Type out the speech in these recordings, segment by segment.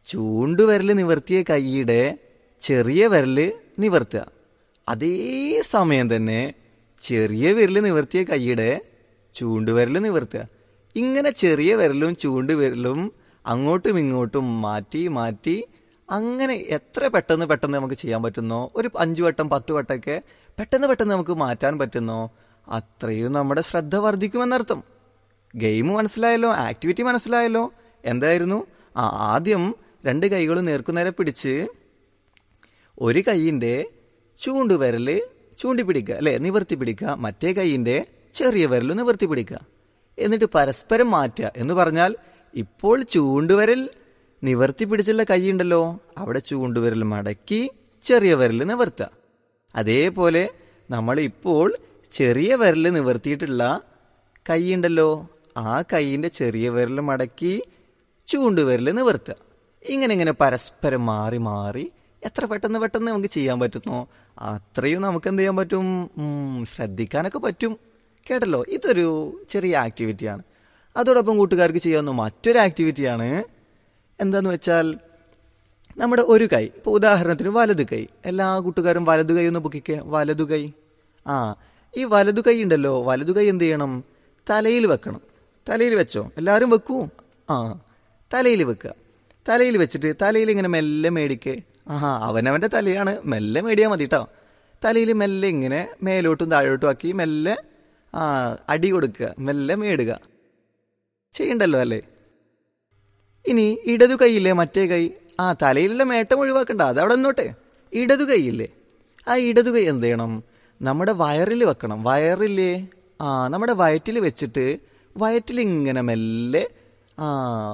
ചൂണ്ടുവിരൽ നിവർത്തിയ കൈയുടെ ചെറിയ വിരല് നിവർത്തുക അതേ സമയം തന്നെ ചെറിയ വിരൽ നിവർത്തിയ കൈയുടെ ചൂണ്ടുവിരൽ നിവർത്തുക ഇങ്ങനെ ചെറിയ വിരലും ചൂണ്ടുവിരലും അങ്ങോട്ടും ഇങ്ങോട്ടും മാറ്റി മാറ്റി അങ്ങനെ എത്ര പെട്ടെന്ന് പെട്ടെന്ന് നമുക്ക് ചെയ്യാൻ പറ്റുന്നോ ഒരു അഞ്ചു വട്ടം പത്ത് വട്ടമൊക്കെ പെട്ടെന്ന് പെട്ടെന്ന് നമുക്ക് മാറ്റാൻ പറ്റുന്നോ അത്രയും നമ്മുടെ ശ്രദ്ധ വർദ്ധിക്കുമെന്നർത്ഥം ഗെയിം മനസ്സിലായല്ലോ ആക്ടിവിറ്റി മനസ്സിലായല്ലോ എന്തായിരുന്നു ആ ആദ്യം രണ്ട് കൈകളും നേർക്കുനേരെ പിടിച്ച് ഒരു കൈയിൻ്റെ ചൂണ്ടുവിരല് ചൂണ്ടിപ്പിടിക്കുക അല്ലെ നിവർത്തി പിടിക്കുക മറ്റേ കൈയിൻ്റെ ചെറിയ വിരൽ നിവർത്തി പിടിക്കുക എന്നിട്ട് പരസ്പരം മാറ്റുക എന്ന് പറഞ്ഞാൽ ഇപ്പോൾ ചൂണ്ടുവിരൽ നിവർത്തി പിടിച്ചുള്ള കൈയുണ്ടല്ലോ അവിടെ ചൂണ്ടുവിരൽ മടക്കി ചെറിയ വിരൽ നിവർത്തുക അതേപോലെ നമ്മൾ ഇപ്പോൾ ചെറിയ വിരൽ നിവർത്തിയിട്ടുള്ള കൈയുണ്ടല്ലോ ആ കൈയിൻ്റെ ചെറിയ വിരൽ മടക്കി ചൂണ്ടുവിരൽ നിവർത്തുക ഇങ്ങനെ ഇങ്ങനെ പരസ്പരം മാറി മാറി എത്ര പെട്ടെന്ന് പെട്ടെന്ന് നമുക്ക് ചെയ്യാൻ പറ്റുന്നോ അത്രയും നമുക്ക് എന്ത് ചെയ്യാൻ പറ്റും ഉം, ശ്രദ്ധിക്കാനൊക്കെ പറ്റും കേട്ടല്ലോ ഇതൊരു ചെറിയ ആക്ടിവിറ്റിയാണ് അതോടൊപ്പം കൂട്ടുകാർക്ക് ചെയ്യാവുന്ന മറ്റൊരു ആക്ടിവിറ്റിയാണ് എന്താന്ന് വെച്ചാൽ നമ്മുടെ ഒരു കൈ ഇപ്പോൾ ഉദാഹരണത്തിന് വലതു കൈ എല്ലാ കൂട്ടുകാരും വലതു കൈ ഒന്ന് പൊക്കിക്കേ വലതു കൈ ആ ഈ വലതു കൈ ഉണ്ടല്ലോ വലതു കൈ എന്ത് ചെയ്യണം തലയിൽ വെക്കണം തലയിൽ വെച്ചോ എല്ലാവരും വെക്കൂ ആ തലയിൽ വെക്കുക തലയിൽ വെച്ചിട്ട് തലയിൽ ഇങ്ങനെ മെല്ലെ മേടിക്കേ ആഹാ അവനവൻ്റെ തലയാണ് മെല്ലെ മേടിയാൽ മതി കേട്ടോ തലയിൽ മെല്ലെ ഇങ്ങനെ മേലോട്ടും താഴോട്ടും ആക്കി മെല്ലെ ആ അടി കൊടുക്കുക മെല്ലെ മേടുക ചെയ്യണ്ടല്ലോ അല്ലേ ഇനി ഇടതു കൈയില്ലേ മറ്റേ കൈ ആ തലയിലുള്ള മേട്ടം ഒഴിവാക്കണ്ട അത് അവിടെ നിന്നോട്ടെ ഇടതു കൈയില്ലേ ആ ഇടതു കൈ എന്ത് ചെയ്യണം നമ്മുടെ വയറിൽ വെക്കണം വയറില്ലേ ആ നമ്മുടെ വയറ്റിൽ വെച്ചിട്ട് വയറ്റിൽ ഇങ്ങനെ മെല്ലെ ആ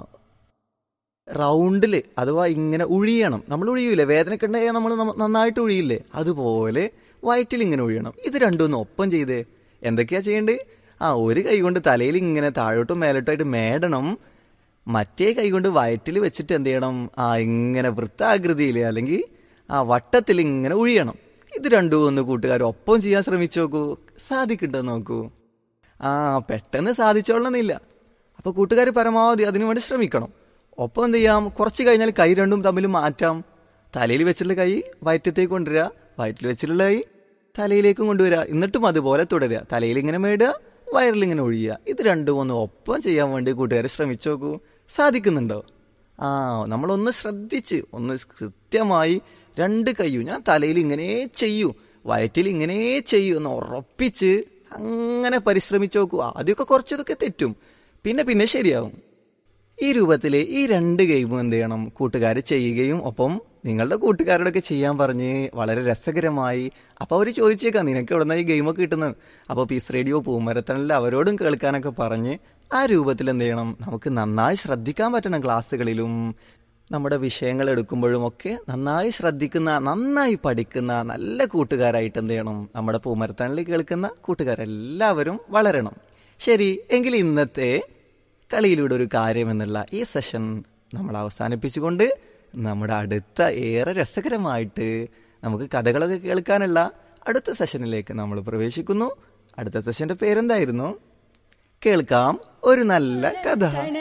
റൗണ്ടിൽ അഥവാ ഇങ്ങനെ ഉഴിയണം നമ്മൾ ഉഴിയൂലേ വേദനയൊക്കെ ഉണ്ടായാൽ നമ്മൾ നന്നായിട്ട് ഉഴിയില്ലേ അതുപോലെ വയറ്റിൽ ഇങ്ങനെ ഉഴിയണം ഇത് രണ്ടും ഒന്ന് ഒപ്പം ചെയ്തേ എന്തൊക്കെയാ ചെയ്യേണ്ടത് ആ ഒരു കൈ കൊണ്ട് തലയിൽ ഇങ്ങനെ താഴോട്ടും മേലോട്ടായിട്ട് മേടണം മറ്റേ കൈ കൊണ്ട് വയറ്റിൽ വെച്ചിട്ട് എന്ത് ചെയ്യണം ആ ഇങ്ങനെ വൃത്താകൃതിയിൽ അല്ലെങ്കിൽ ആ വട്ടത്തിൽ ഇങ്ങനെ ഉഴിയണം ഇത് രണ്ടും ഒന്ന് കൂട്ടുകാർ ഒപ്പം ചെയ്യാൻ ശ്രമിച്ചു നോക്കൂ സാധിക്കണ്ടോ നോക്കൂ ആ പെട്ടെന്ന് സാധിച്ചോളണമെന്നില്ല അപ്പൊ കൂട്ടുകാർ പരമാവധി അതിനു വേണ്ടി ശ്രമിക്കണം ഒപ്പം എന്ത് ചെയ്യാം കുറച്ച് കഴിഞ്ഞാൽ കൈ രണ്ടും തമ്മിൽ മാറ്റാം തലയിൽ വെച്ചിട്ടുള്ള കൈ വയറ്റത്തേക്ക് കൊണ്ടുവരിക വയറ്റിൽ വെച്ചിട്ടുള്ള കൈ തലയിലേക്കും കൊണ്ടുവരിക എന്നിട്ടും അതുപോലെ തുടരുക തലയിൽ ഇങ്ങനെ മേടുക വയറിൽ ഇങ്ങനെ ഒഴിയുക ഇത് രണ്ടും ഒന്ന് ഒപ്പം ചെയ്യാൻ വേണ്ടി കൂട്ടുകാർ ശ്രമിച്ചു നോക്കൂ സാധിക്കുന്നുണ്ടോ ആ നമ്മളൊന്ന് ശ്രദ്ധിച്ച് ഒന്ന് കൃത്യമായി രണ്ട് കൈയും ഞാൻ തലയിൽ ഇങ്ങനെ ചെയ്യൂ വയറ്റിൽ ഇങ്ങനെ ചെയ്യൂ എന്ന് ഉറപ്പിച്ച് അങ്ങനെ പരിശ്രമിച്ചു നോക്കൂ ആദ്യമൊക്കെ കുറച്ചതൊക്കെ തെറ്റും പിന്നെ പിന്നെ ശരിയാവും ഈ രൂപത്തിൽ ഈ രണ്ട് ഗെയിമും എന്ത് ചെയ്യണം കൂട്ടുകാർ ചെയ്യുകയും ഒപ്പം നിങ്ങളുടെ കൂട്ടുകാരോടൊക്കെ ചെയ്യാൻ പറഞ്ഞ് വളരെ രസകരമായി അപ്പോൾ അവർ ചോദിച്ചേക്കാം നിനക്ക് എവിടെ ഈ ഗെയിമൊക്കെ കിട്ടുന്നത് അപ്പോൾ പീസ് റേഡിയോ പൂമരത്തണിൽ അവരോടും കേൾക്കാനൊക്കെ പറഞ്ഞ് ആ രൂപത്തിൽ എന്ത് ചെയ്യണം നമുക്ക് നന്നായി ശ്രദ്ധിക്കാൻ പറ്റണം ക്ലാസ്സുകളിലും നമ്മുടെ വിഷയങ്ങൾ എടുക്കുമ്പോഴും ഒക്കെ നന്നായി ശ്രദ്ധിക്കുന്ന നന്നായി പഠിക്കുന്ന നല്ല കൂട്ടുകാരായിട്ട് എന്ത് ചെയ്യണം നമ്മുടെ പൂമരത്തണിൽ കേൾക്കുന്ന കൂട്ടുകാരെല്ലാവരും വളരണം ശരി എങ്കിൽ ഇന്നത്തെ കളിയിലൂടെ ഒരു കാര്യം എന്നുള്ള ഈ സെഷൻ നമ്മൾ അവസാനിപ്പിച്ചുകൊണ്ട് നമ്മുടെ അടുത്ത ഏറെ രസകരമായിട്ട് നമുക്ക് കഥകളൊക്കെ കേൾക്കാനുള്ള അടുത്ത സെഷനിലേക്ക് നമ്മൾ പ്രവേശിക്കുന്നു അടുത്ത സെഷന്റെ പേരെന്തായിരുന്നു കേൾക്കാം ഒരു നല്ല കഥ